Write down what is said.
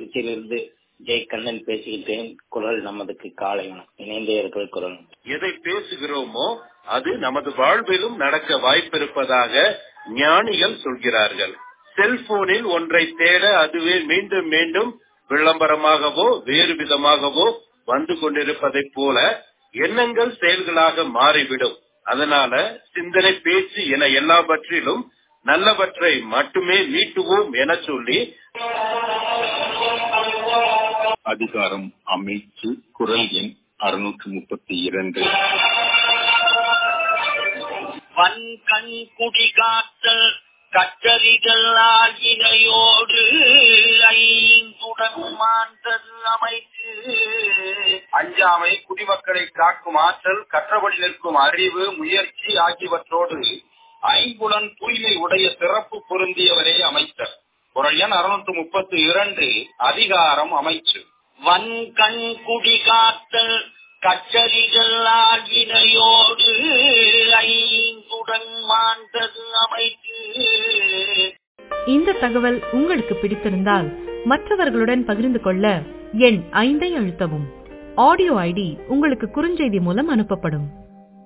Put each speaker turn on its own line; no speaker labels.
திருச்சியிலிருந்து ஜெய் கண்ணன் பேசுகின்றேன் குரல் நமதுக்கு காலை வணக்கம் இணைந்தே இருக்கிற குரல்
எதை பேசுகிறோமோ அது நமது வாழ்விலும் நடக்க வாய்ப்பிருப்பதாக ஞானிகள் சொல்கிறார்கள் செல்போனில் ஒன்றை தேட அதுவே மீண்டும் மீண்டும் விளம்பரமாகவோ வேறு விதமாகவோ வந்து கொண்டிருப்பதைப் போல எண்ணங்கள் செயல்களாக மாறிவிடும் அதனால சிந்தனை பேச்சு என எல்லாவற்றிலும் நல்லவற்றை மட்டுமே நீட்டுவோம் என சொல்லி
அதிகாரம் அமைச்சு குரல் எண் அறுநூற்று முப்பத்தி இரண்டு
வன்கண் குடிகாத்தல் கற்றறிதல் ஆகினையோடு ஐந்துடன் மாந்தது அமைத்து
அஞ்சாமை குடிமக்களை காக்கும் ஆற்றல் கற்றபடி நிற்கும் அறிவு முயற்சி ஆகியவற்றோடு ஐம்புலன் தூய்மை உடைய சிறப்பு பொருந்தியவரே அமைச்சர் குரல் எண் அறுநூற்று முப்பத்தி இரண்டு அதிகாரம் அமைச்சு
வன்கண் குடிகாத்தல் கற்றறிதல் ஆகினையோடு ஐந்துடன் மாந்தது அமைத்து
இந்த தகவல் உங்களுக்கு பிடித்திருந்தால் மற்றவர்களுடன் பகிர்ந்து கொள்ள எண் ஐந்தை அழுத்தவும் ஆடியோ ஐடி உங்களுக்கு குறுஞ்செய்தி மூலம் அனுப்பப்படும்